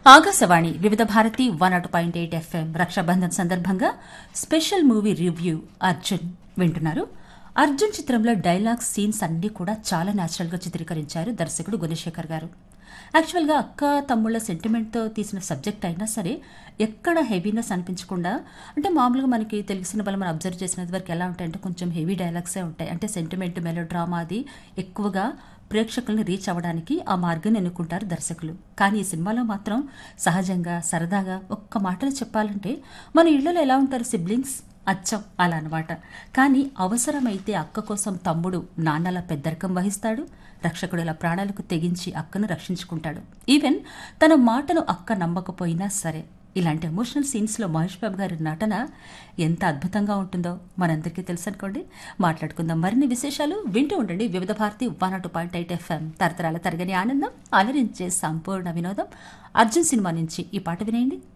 Akashvani Vividh Bharati one naught point eight FM Rakshabandhan సందర్భంగా special movie review Arjun వింటున్నారు అర్జున్ చిత్రంలో డైలాగ్స్ సీన్స్ అన్నీ కూడా చాలా న్యాచురల్ గా చిత్రీకరించారు దర్శకుడు గుణశేఖర్ గారు యాక్చువల్గా అక్క తమ్ముళ్ళ సెంటిమెంట్తో తీసిన సబ్జెక్ట్ అయినా సరే ఎక్కడ హెవీనెస్ అనిపించకుండా అంటే మామూలుగా మనకి తెలిసిన వాళ్ళు మనం అబ్జర్వ్ చేసినంత వరకు ఎలా ఉంటాయంటే కొంచెం హెవీ డైలాగ్సే ఉంటాయి అంటే సెంటిమెంట్ మెలో డ్రామా అది ఎక్కువగా ప్రేక్షకుల్ని రీచ్ అవ్వడానికి ఆ మార్గాన్ని ఎన్నుకుంటారు దర్శకులు కానీ ఈ సినిమాలో మాత్రం సహజంగా సరదాగా ఒక్క మాటలో చెప్పాలంటే మన ఇళ్లలో ఎలా ఉంటారు సిబ్లింగ్స్ అచ్చం అలా అనమాట కానీ అవసరమైతే అక్క కోసం తమ్ముడు నాన్నల పెద్దరకం వహిస్తాడు రక్షకుడు ఇలా ప్రాణాలకు తెగించి అక్కను రక్షించుకుంటాడు ఈవెన్ తన మాటను అక్క నమ్మకపోయినా సరే ఇలాంటి ఎమోషనల్ సీన్స్లో మహేష్ బాబు గారి నటన ఎంత అద్భుతంగా ఉంటుందో మనందరికీ తెలుసు అనుకోండి మాట్లాడుకుందాం మరిన్ని విశేషాలు వింటూ ఉండండి Vividh Bharati one naught point eight FM తరతరాల తరగని ఆనందం అలరించే సంపూర్ణ వినోదం అర్జున్ సినిమా నుంచి ఈ పాట వినేయండి